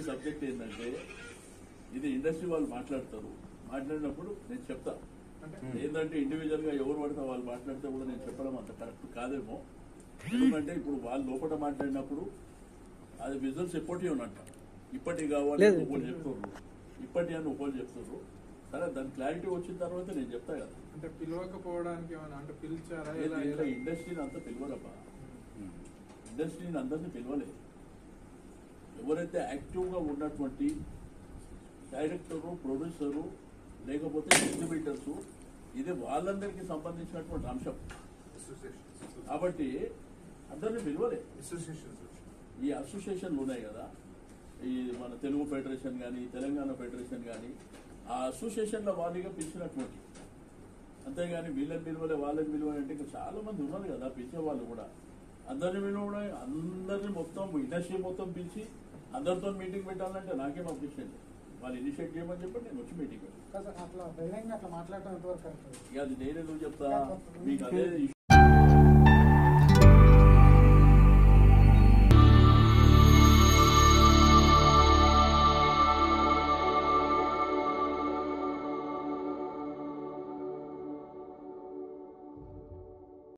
Subject ఏంటంటే ఇది industry వాళ్ళు మాట్లాడతారు మాట్లాడినప్పుడు నేను చెప్తా ఏంటంటే ఇండివిజువల్ గా ఎవరు పడితే వాళ్ళు మాట్లాడితే కూడా నేను చెప్పడం అంత కరెక్ట్ కాదేమో ఎందుకంటే ఇప్పుడు వాళ్ళు లోపల మాట్లాడినప్పుడు అది విజువల్స్ ఎప్పటి ఉన్నట్ట ఇప్పటి కావాలి లేదు. ఒకళ్ళు చెప్తున్నారు ఇప్పటి అని ఒకళ్ళు చెప్తున్నారు సరే దాని క్లారిటీ వచ్చిన తర్వాత నేను చెప్తా కదా అంటే పిలవకపోవడానికి ఏమైనా అంటే పిలిచారా ఎలా ఎలా? ఇండస్ట్రీని అంతా పిలవరబ్బా ఇండస్ట్రీని అందరినీ పిలవలేదు ఎవరైతే యాక్టివ్గా ఉన్నటువంటి డైరెక్టరు ప్రొడ్యూసరు లేకపోతే డిస్ట్రిబ్యూటర్స్ ఇది వాళ్ళందరికీ సంబంధించినటువంటి అంశం కాబట్టి అందరినీ పిలవలే ఈ అసోసియేషన్లు ఉన్నాయి కదా ఈ మన తెలుగు ఫెడరేషన్ కానీ తెలంగాణ ఫెడరేషన్ కానీ ఆ అసోసియేషన్ల వారీగా పిలిచినటువంటి అంతేగాని వీళ్ళని పిలవలే వాళ్ళని పిలవలే అంటే ఇంకా చాలా మంది ఉన్నారు కదా పిలిచే వాళ్ళు కూడా అందరిని పిలవడం అందరిని మొత్తం ఇండస్ట్రీ మొత్తం పిలిచి అందరితో మీటింగ్ పెట్టాలంటే నాకేం అప్రిషియేట్ వాళ్ళు ఇనిషియేట్ చేయమని చెప్పి నేను వచ్చి మీటింగ్ పెట్టాను కాదు సార్, అట్లా బహిరంగ అట్లా మాట్లాడటం ఎంతవరకు కరెక్ట్ ఇక అది నేనే నువ్వు చెప్తా మీకు అదే ఇష్యూ